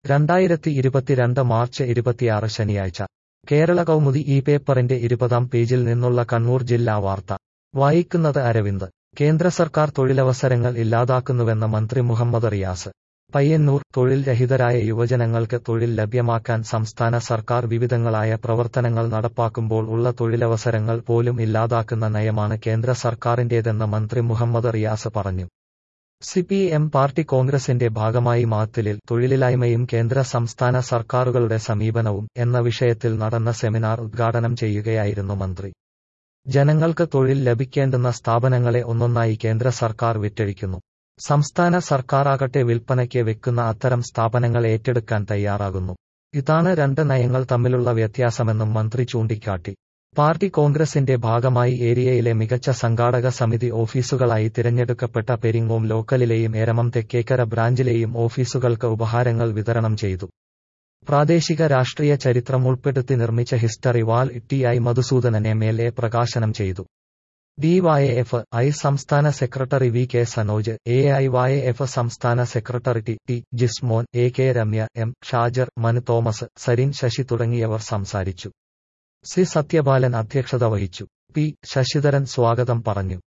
രണ്ടായിരത്തി ഇരുപത്തിരണ്ട് മാർച്ച് ഇരുപത്തിയാറ് ശനിയാഴ്ച കേരള കൗമുദി ഈ പേപ്പറിന്റെ ഇരുപതാം പേജിൽ നിന്നുള്ള കണ്ണൂർ ജില്ലാ വാർത്ത വായിക്കുന്നത് അരവിന്ദ് കേന്ദ്ര സർക്കാർ തൊഴിലവസരങ്ങൾ ഇല്ലാതാക്കുന്നുവെന്ന് മന്ത്രി മുഹമ്മദ് റിയാസ് പയ്യന്നൂർ തൊഴിൽ രഹിതരായ യുവജനങ്ങൾക്ക് തൊഴിൽ ലഭ്യമാക്കാൻ സംസ്ഥാന സർക്കാർ വിവിധങ്ങളായ പ്രവർത്തനങ്ങൾ നടപ്പാക്കുമ്പോൾ ഉള്ള തൊഴിലവസരങ്ങൾ പോലും ഇല്ലാതാക്കുന്ന നയമാണ് കേന്ദ്ര സർക്കാരിന്റേതെന്ന് മന്ത്രി മുഹമ്മദ് റിയാസ് പറഞ്ഞു സിപിഎം പാർട്ടി കോൺഗ്രസിന്റെ ഭാഗമായി മാത്തിലിൽ തൊഴിലില്ലായ്മയും കേന്ദ്ര സംസ്ഥാന സർക്കാരുകളുടെ സമീപനവും എന്ന വിഷയത്തിൽ നടന്ന സെമിനാർ ഉദ്ഘാടനം ചെയ്യുകയായിരുന്നു മന്ത്രി ജനങ്ങൾക്ക് തൊഴിൽ ലഭിക്കേണ്ടുന്ന സ്ഥാപനങ്ങളെ ഒന്നൊന്നായി കേന്ദ്ര സർക്കാർ വിറ്റഴിക്കുന്നു സംസ്ഥാന സർക്കാരാകട്ടെ വിൽപ്പനയ്ക്ക് വെക്കുന്ന അത്തരം സ്ഥാപനങ്ങൾ ഏറ്റെടുക്കാൻ തയ്യാറാകുന്നു ഇതാണ് രണ്ട് നയങ്ങൾ തമ്മിലുള്ള വ്യത്യാസമെന്നും മന്ത്രി ചൂണ്ടിക്കാട്ടി പാർട്ടി കോൺഗ്രസിന്റെ ഭാഗമായി ഏരിയയിലെ മികച്ച സംഘാടക സമിതി ഓഫീസുകളായി തിരഞ്ഞെടുക്കപ്പെട്ട പെരിങ്ങോം ലോക്കലിലെയും ഏരമം തെക്കേക്കര ബ്രാഞ്ചിലെയും ഓഫീസുകൾക്ക് ഉപഹാരങ്ങൾ വിതരണം ചെയ്തു പ്രാദേശിക രാഷ്ട്രീയ ചരിത്രം ഉൾപ്പെടുത്തി നിർമ്മിച്ച history wall T I Madhusoodanan M L A പ്രകാശനം ചെയ്തു ഡിവൈഎഫ് ഐ സംസ്ഥാന secretary V K Sanoj A I Y F സംസ്ഥാന secretary T T Jismon A K Ramya M Shajar Manu Thomas Sarin Sasi തുടങ്ങിയവർ സംസാരിച്ചു സി സത്യപാലൻ അധ്യക്ഷത വഹിച്ചു പി ശശിധരൻ സ്വാഗതം പറഞ്ഞു